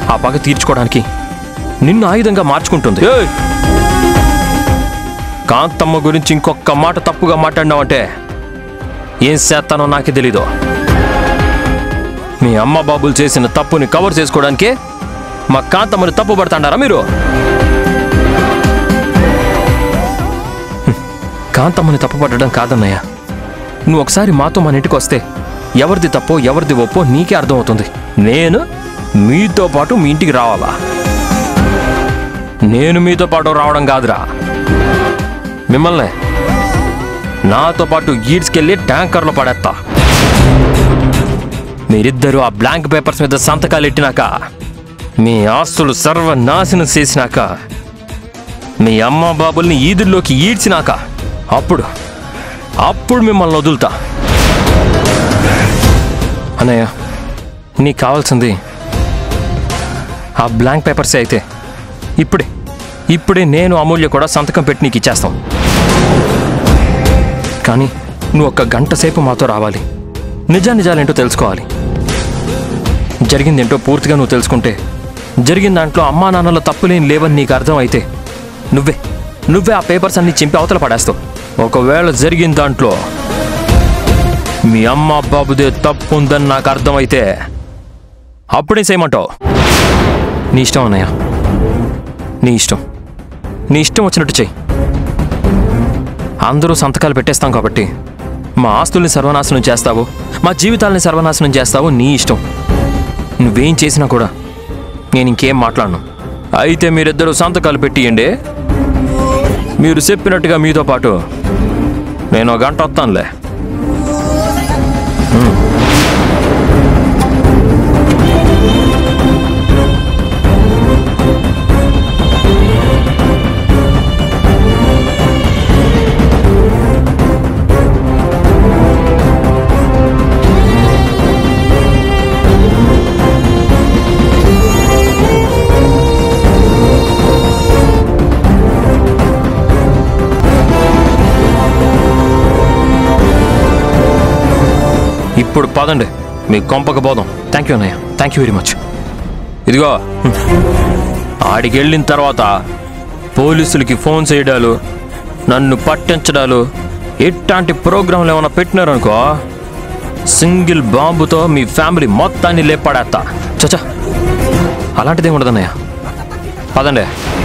ఆ పగ తీర్చుకోవడానికి నిన్ను ఆయుధంగా మార్చుకుంటుంది ఏయ్! కాంతమ్మ గురించి ఇంకొక మాట తప్పుగా మాట్లాడినావంటే ఏం చేస్తానో నాకే తెలీదు మీ అమ్మ బాబులు చేసిన తప్పుని కవర్ చేసుకోవడానికే మా కాంతమ్మని తప్పు పడతాడారా మీరు హ్మ్. కాంతమ్మని తప్పు పట్టడం కాదన్నయ్య నువ్వు ఒకసారి మాతో మన ఇంటికి వస్తే ఎవరిది తప్పో ఎవరిది ఒప్పో నీకే అర్థమవుతుంది నేను మీతో పాటు మీ ఇంటికి రావాలా నేను మీతో పాటు రావడం కాదురా మిమ్మల్ని నాతో పాటు ఈడ్స్కెళ్ళి ట్యాంకర్లో పడేస్తా మీరిద్దరూ ఆ బ్లాంక్ పేపర్స్ మీద సంతకాలు ఎట్టినాక మీ ఆస్తులు సర్వనాశనం చేసినాక మీ అమ్మ బాబుల్ని ఈదుల్లోకి ఈడ్చినాక అప్పుడు అప్పుడు మిమ్మల్ని వదులుతా అన్నయ్య నీకు కావాల్సింది ఆ బ్లాంక్ పేపర్సే అయితే ఇప్పుడే ఇప్పుడే నేను అమూల్య కూడా సంతకం పెట్టి నీకు ఇచ్చేస్తాం కానీ నువ్వు ఒక గంట సేపు మాతో రావాలి నిజా నిజాలేంటో తెలుసుకోవాలి జరిగిందేంటో పూర్తిగా నువ్వు తెలుసుకుంటే జరిగిన దాంట్లో అమ్మా నాన్నల తప్పులేం లేవని నీకు అర్థం అయితే నువ్వే నువ్వే ఆ పేపర్స్ అన్ని చింపి అవతల పడేస్తావు ఒకవేళ జరిగిన దాంట్లో మీ అమ్మ బాబుదే తప్పు ఉందని నాకు అర్థమైతే అప్పుడే చేయమంటావు నీ ఇష్టం అన్నయ్య నీ ఇష్టం నీ ఇష్టం వచ్చినట్టు చెయ్యి అందరూ సంతకాలు పెట్టేస్తాం కాబట్టి మా ఆస్తుల్ని సర్వనాశనం చేస్తావు మా జీవితాలని సర్వనాశనం చేస్తావు నీ ఇష్టం నువ్వేం చేసినా కూడా నేను ఇంకేం మాట్లాడను అయితే మీరిద్దరూ సంతకాలు పెట్టియండి మీరు చెప్పినట్టుగా మీతో పాటు నేను ఒక గంట వస్తానులే ఇప్పుడు పదండి మీ కొంపక పోదాం థ్యాంక్ యూ అన్నయ్య థ్యాంక్ యూ వెరీ మచ్ ఇదిగో ఆడికి వెళ్ళిన తర్వాత పోలీసులకి ఫోన్ చేయడాలు నన్ను పట్టించడాలు ఇట్లాంటి ప్రోగ్రాంలు ఏమైనా పెట్టినారనుకో సింగిల్ బాంబుతో మీ ఫ్యామిలీ మొత్తాన్ని లేపడేస్తా చచ్చా అలాంటిది ఉండదన్నయ్య పదండి